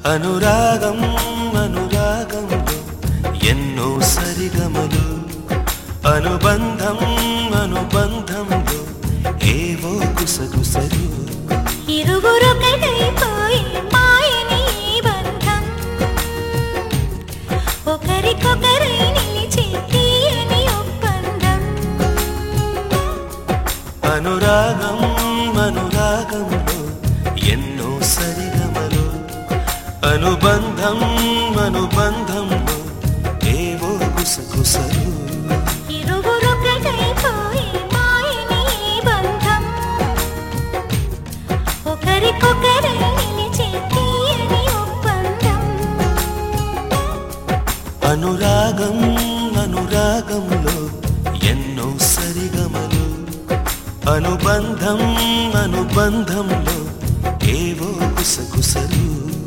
అనురాగం అనురాగంలో ఎన్నో సరిగమలు అనుబంధం అనుబంధంలో ఏవో గుసగుసలు ఇరువురొకటైపోయి మాయని ఈ బంధం ఒకరికొకరై నిలిచి తీయని ఒప్పందం అనురాగం అనురాగంలో ఎన్నో సరిగమలు అనుబంధం అనుబంధంలో ఏవో గుసగుసలు ఇరువురొకటైపోయి మాయని ఈ బంధం ఒకరికొకరై నిలిచి తీయని ఒప్పందం అనురాగం అనురాగంలో ఎన్నో సరిగమలు అనుబంధం అనుబంధంలో ఏవో గుసగుసలు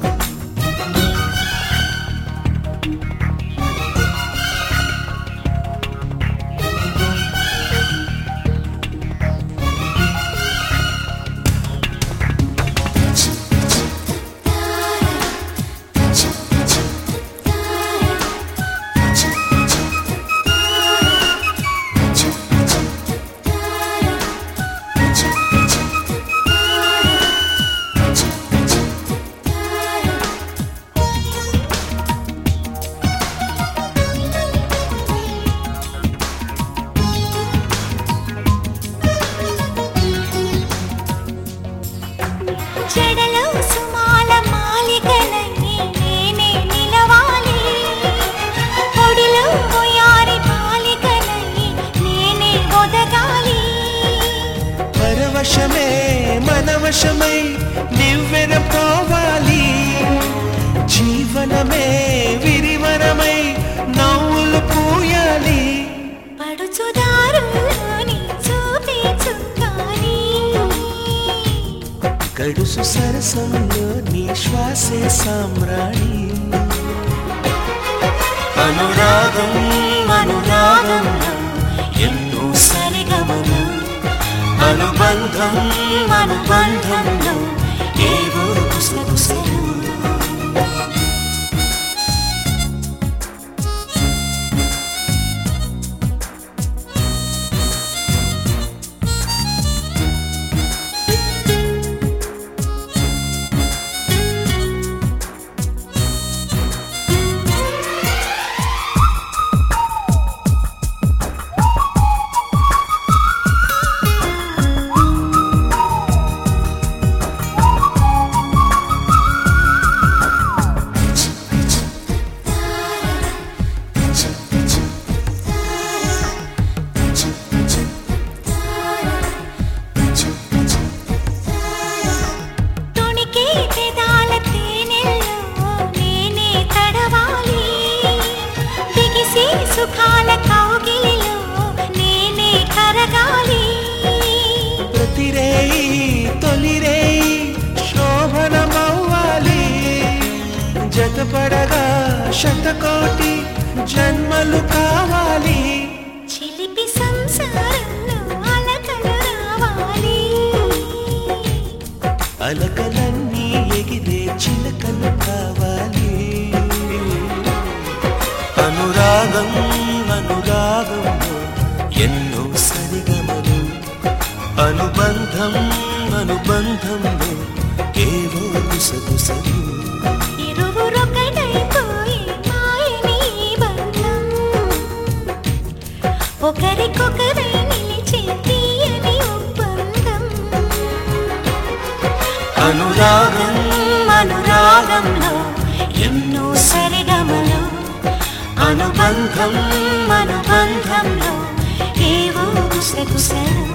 చెడలో సుమాల మాలికలై నేనే నిలవాలి పొడిలో ఒయారి బాలికలై నేనే ఒదగాలి పరవశమే మనవశమై నివ్వెన పోవాలి జీవనమే విరివరమై నవ్వులు పూయాలి పడుచుదారులోని చూపే చుక్కాని గడుసు సరసంలో నీ శ్వాసే సామ్రాణి అనురాగం అనురాగంలో ఎన్నో సరిగమలు అనుబంధం అనుబంధంలో ఏవో గుసగుసలు తుణికే పెదాల తేనెల్లో నేనే తడవాలి బిగిసి సుఖాల కౌగిలిలో నేనే కరగాలి ప్రతిరేయి తొలిరేయి శోభనమవ్వాలి జతపడగా శతకోటి జన్మలు కావాలి చిలిపి సంసారంలో అలకలు రావాలి అలకలన్నీ ఎగిరే చిలకలు కావాలి అనురాగం అనురాగంలో ఎన్నో సరిగమలు అనుబంధం అనుబంధంలో ఏవో గుసగుసలు ఇరువురొకటైపోయి మాయని ఈ బంధం ఒకరికొకరై నిలిచే తీయని ఒప్పందం అనురాగం అనురాగంలో ఎన్నో సరిగమలు అనుబంధం అనుబంధంలో ఏవో గుసగుసలు